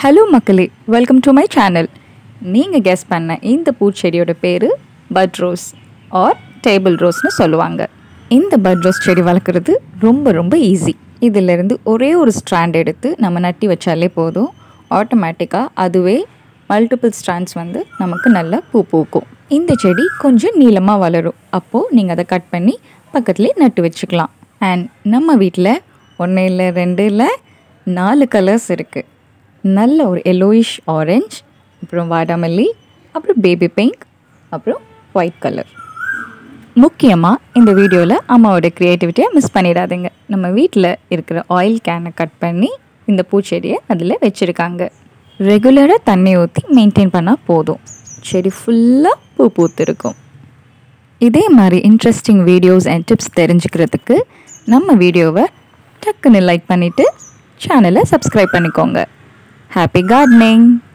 hello மக்களே welcome to my channel நீங்கள் guess பண்ண இந்த பூச்செடியோட பேர் பட் ரோஸ் ஆர் டேபிள் ரோஸ்னு சொல்லுவாங்க இந்த பட் ரோஸ் செடி வளர்க்குறது ரொம்ப ரொம்ப ஈஸி இதிலிருந்து ஒரே ஒரு ஸ்ட்ராண்ட் எடுத்து நம்ம நட்டி வச்சாலே போதும் ஆட்டோமேட்டிக்காக அதுவே மல்டிபிள் ஸ்ட்ராண்ட்ஸ் வந்து நமக்கு நல்லா பூ பூக்கும் இந்த செடி கொஞ்சம் நீளமாக வளரும் அப்போது நீங்கள் அதை கட் பண்ணி பக்கத்துலேயே நட்டு வச்சுக்கலாம் அண்ட் நம்ம வீட்டில் ஒன்று இல்லை ரெண்டு இல்லை நாலு கலர்ஸ் இருக்குது நல்ல ஒரு எல்லோயிஷ் ஆரஞ்ச் அப்புறம் வாடாமல்லி அப்புறம் பேபி பிங்க் அப்புறம் ஒயிட் கலர் முக்கியமாக இந்த வீடியோவில் அம்மாவோட க்ரியேட்டிவிட்டியை மிஸ் பண்ணிடாதீங்க நம்ம வீட்டில் இருக்கிற ஆயில் கேனை கட் பண்ணி இந்த பூச்செடியை அதில் வச்சுருக்காங்க ரெகுலராக தண்ணி ஊற்றி மெயின்டைன் பண்ணால் போதும் செடி ஃபுல்லாக பூ பூத்திருக்கும் இதே மாதிரி இன்ட்ரெஸ்டிங் வீடியோஸ் அண்ட் டிப்ஸ் தெரிஞ்சுக்கிறதுக்கு நம்ம வீடியோவை டக்குன்னு லைக் பண்ணிவிட்டு சேனலை சப்ஸ்கிரைப் பண்ணிக்கோங்க ஹாப்பி கார்டனிங்